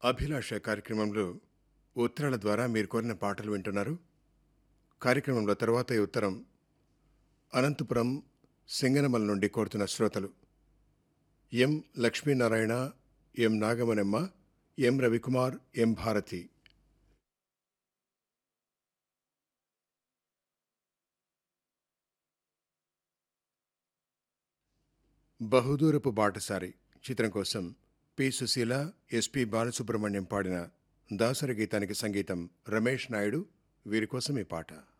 అభిలాష కార్యక్రమంలో ఉత్తరాల ద్వారా మీరు కోరిన పాటలు వింటున్నారు కార్యక్రమంలో తర్వాత ఈ ఉత్తరం అనంతపురం సింగనమల నుండి కోరుతున్న శ్రోతలు ఎం లక్ష్మీనారాయణ ఎం నాగమనమ్మ ఎం రవికుమార్ ఎం భారతి బహుదూరపు బాటసారి చిత్రం కోసం పి సుశీల ఎస్పి బాలసుబ్రహ్మణ్యం పాడిన దాసరి గీతానికి సంగీతం రమేష్ నాయుడు వీరి కోసం ఈ పాట